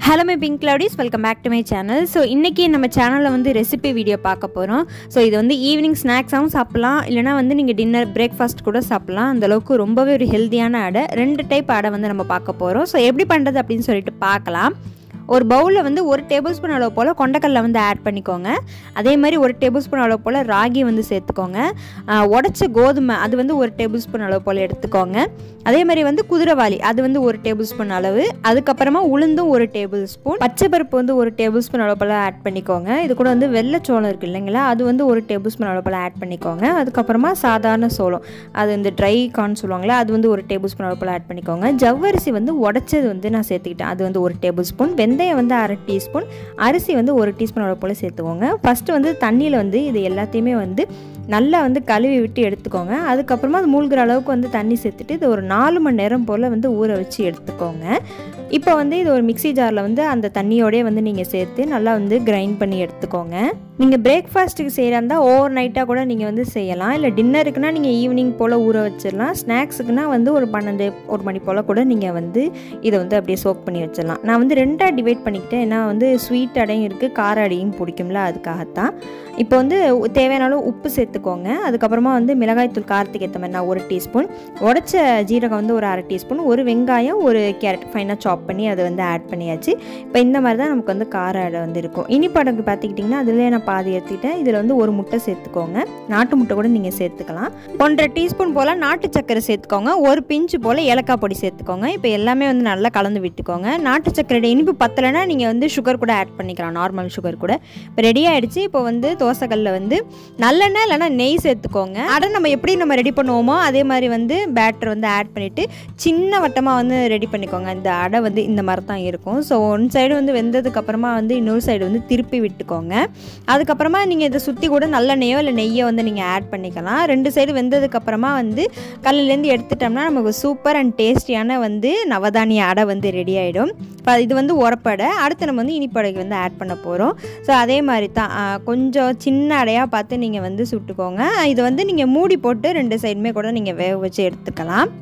hello my pink cloudies welcome back to my channel so இன்றைக்கி நம்ம சேனலில் வந்து ரெசிபி வீடியோ பார்க்க போகிறோம் ஸோ இது வந்து ஈவினிங் ஸ்நாக்ஸாகவும் சாப்பிட்லாம் இல்லைனா வந்து நீங்கள் டின்னர் பிரேக்ஃபாஸ்ட் கூட சாப்பிட்லாம் அந்த அளவுக்கு ரொம்பவே ஒரு ஹெல்த்தியான அடை ரெண்டு டைப் அடை வந்து நம்ம பார்க்க போகிறோம் ஸோ எப்படி பண்ணுறது அப்படின்னு சொல்லிட்டு பார்க்கலாம் ஒரு பவுலில் வந்து ஒரு டேபிள் ஸ்பூன் அளவு போல் கொண்டக்கடலை வந்து ஆட் பண்ணிக்கோங்க அதே மாதிரி ஒரு டேபிள் ஸ்பூன் அளவு போல் ராகி வந்து சேர்த்துக்கோங்க ஆஹ் உடைச்ச கோதுமை அது வந்து ஒரு டேபிள் ஸ்பூன் அளவு போல் எடுத்துக்கோங்க அதே மாதிரி வந்து குதிரைவாளி அது வந்து ஒரு டேபிள் ஸ்பூன் அளவு அதுக்கப்புறமா உளுந்தும் ஒரு டேபிள் ஸ்பூன் பச்சை பருப்பு வந்து ஒரு டேபிள் ஸ்பூன் அளவு போல் ஆட் பண்ணிக்கோங்க இது கூட வந்து வெள்ளைச்சோளம் இருக்கு இல்லைங்களா அது வந்து ஒரு டேபிள் ஸ்பூன் அளவு போல் ஆட் பண்ணிக்கோங்க அதுக்கப்புறமா சாதாரண சோளம் அது இந்த ட்ரை கார்ன் சொல்லுவாங்களே அது வந்து ஒரு டேபிள் ஸ்பூன் அளவு போல் ஆட் பண்ணிக்கோங்க ஜவ்வரிசி வந்து உடைச்சது வந்து நான் சேர்த்துக்கிட்டேன் அது வந்து ஒரு டேபிள் ஸ்பூன் வெந்தயம் வந்து அரை டீஸ்பூன் அரிசி வந்து ஒரு டீஸ்பூன் அளவு போல் சேர்த்துக்கோங்க ஃபஸ்ட்டு வந்து தண்ணியில் வந்து இது எல்லாத்தையுமே வந்து நல்லா வந்து கழுவி விட்டு எடுத்துக்கோங்க அதுக்கப்புறமா அது மூழ்கிற அளவுக்கு வந்து தண்ணி சேர்த்துட்டு இது ஒரு நாலு மணி நேரம் போல் வந்து ஊற வச்சு எடுத்துக்கோங்க இப்போ வந்து இது ஒரு மிக்ஸி ஜாரில் வந்து அந்த தண்ணியோடய வந்து நீங்கள் சேர்த்து நல்லா வந்து கிரைண்ட் பண்ணி எடுத்துக்கோங்க நீங்கள் பிரேக்ஃபாஸ்ட்டுக்கு செய்கிறா இருந்தால் ஓவர் நைட்டாக கூட நீங்கள் வந்து செய்யலாம் இல்லை டின்னருக்குனா நீங்கள் ஈவினிங் போல் ஊற வச்சிடலாம் ஸ்நாக்ஸுக்குனா வந்து ஒரு பன்னெண்டு ஒரு மணி போல் கூட நீங்கள் வந்து இதை வந்து அப்படியே சோக் பண்ணி வச்சிடலாம் நான் வந்து ரெண்டாக டிவைட் பண்ணிக்கிட்டேன் ஏன்னா வந்து ஸ்வீட் அடையும் இருக்குது கார அடையும் பிடிக்கும்ல அதுக்காகத்தான் இப்போ வந்து தேவையான அளவு உப்பு சேர்த்துக்கோங்க அதுக்கப்புறமா வந்து மிளகாய்த்தூள் காரத்துக்கு ஏற்ற மாதிரி நான் ஒரு டீஸ்பூன் உடச்ச ஜீரகம் வந்து ஒரு அரை டீஸ்பூன் ஒரு வெங்காயம் ஒரு கேரட் ஃபைனாக சாப் பண்ணி அதை வந்து ஆட் பண்ணியாச்சு இப்போ இந்த மாதிரி தான் நமக்கு வந்து கார அடை வந்து இருக்கும் இனிப்படங்கு பார்த்துக்கிட்டிங்கன்னா அதிலே நான் பாதி எடுத்துக்கிட்டேன் இதில் வந்து ஒரு முட்டை சேர்த்துக்கோங்க நாட்டு முட்டை கூட நீங்கள் சேர்த்துக்கலாம் ஒன்றரை டீஸ்பூன் போல் நாட்டு சர்க்கரை சேர்த்துக்கோங்க ஒரு பிஞ்சு போல் ஏலக்காய் பொடி சேர்த்துக்கோங்க இப்போ எல்லாமே வந்து நல்லா கலந்து விட்டுக்கோங்க நாட்டு சர்க்கரையோட இனிப்பு பத்தலைன்னா நீங்கள் வந்து சுகர் கூட ஆட் பண்ணிக்கலாம் நார்மல் சுகர் கூட இப்போ ரெடி ஆகிடுச்சு இப்போ வந்து தோசைக்கல்லில் வந்து நல்லெண்ணெய் இல்லைனா நெய் சேர்த்துக்கோங்க அடை நம்ம எப்படி நம்ம ரெடி பண்ணுவோமோ அதே மாதிரி வந்து பேட்டர் வந்து ஆட் பண்ணிவிட்டு சின்ன வட்டமாக வந்து ரெடி பண்ணிக்கோங்க இந்த அடை வந்து இந்த மாதிரி தான் இருக்கும் ஸோ ஒன் சைடு வந்து வெந்ததுக்கு அப்புறமா வந்து இன்னொரு சைடு வந்து திருப்பி விட்டுக்கோங்க அதுக்கப்புறமா நீங்கள் இதை சுற்றி கூட நல்லெண்ணெயோ இல்லை நெய்யோ வந்து நீங்கள் ஆட் பண்ணிக்கலாம் ரெண்டு சைடு வெந்ததுக்கு அப்புறமா வந்து கல்லுலேருந்து எடுத்துட்டோம்னா நமக்கு சூப்பர் அண்ட் டேஸ்டியான வந்து நவதானிய அடை வந்து ரெடி ஆகிடும் இப்போ இது வந்து உரப்படை அடுத்து நம்ம வந்து இனிப்படைக்கு வந்து ஆட் பண்ண போகிறோம் ஸோ அதே மாதிரி தான் ஆ, கொஞ்சம் சின்ன அடையாக பார்த்து நீங்கள் வந்து சுட்டுக்கோங்க இது வந்து நீங்கள் மூடி போட்டு ரெண்டு சைடுமே கூட நீங்கள் வேக வச்சு எடுத்துக்கலாம்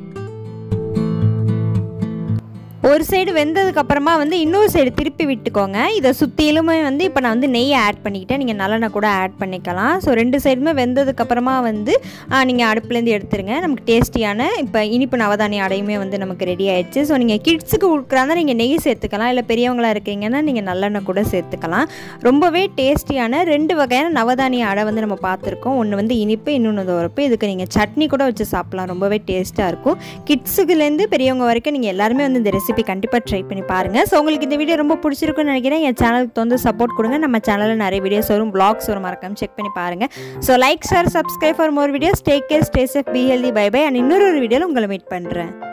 ஒரு சைடு வெந்ததுக்கு அப்புறமா வந்து இன்னொரு சைடு திருப்பி விட்டுக்கோங்க இதை சுற்றிலுமே வந்து இப்போ நான் வந்து நெய் ஆட் பண்ணிக்கிட்டேன் நீங்கள் நல்லெண்ணெய் கூட ஆட் பண்ணிக்கலாம் ஸோ ரெண்டு சைடுமே வெந்ததுக்கு அப்புறமா வந்து நீங்கள் அடுப்புலேருந்து எடுத்துருங்க நமக்கு டேஸ்டியான இப்போ இனிப்பு நவதானிய அடையுமே வந்து நமக்கு ரெடி ஆயிடுச்சு ஸோ நீங்கள் கிட்ஸுக்கு கொடுக்குறாந்தா நீங்கள் நெய் சேர்த்துக்கலாம் இல்லை பெரியவங்களா இருக்கீங்கன்னா நீங்கள் நல்லெண்ணெய் கூட சேர்த்துக்கலாம் ரொம்பவே டேஸ்டியான ரெண்டு வகையான நவதானிய அடை வந்து நம்ம பார்த்துருக்கோம் ஒன்று வந்து இனிப்பு இன்னொன்று உரப்பு இதுக்கு நீங்கள் சட்னி கூட வச்சு சாப்பிட்லாம் ரொம்பவே டேஸ்ட்டாக இருக்கும் கிட்ஸுக்குலேருந்து பெரியவங்க வரைக்கும் நீங்கள் எல்லாருமே வந்து இந்த ரெசிபி கண்டிப்பாக ட்ரை பண்ணி பாருங்கள் ஸோ உங்களுக்கு இந்த வீடியோ ரொம்ப பிடிச்சிருக்குன்னு நினைக்கிறேன் என் சேனலுக்கு வந்து சப்போர்ட் கொடுங்க நம்ம சேனலில் நிறைய வீடியோஸ் வரும் பிளாக்ஸ் வரும் மறக்காம செக் பண்ணி பாருங்கள் so like share subscribe for more videos take care stay safe be healthy bye bye and இன்னொரு ஒரு வீடியோவில் உங்களை மீட் பண்ணுறேன்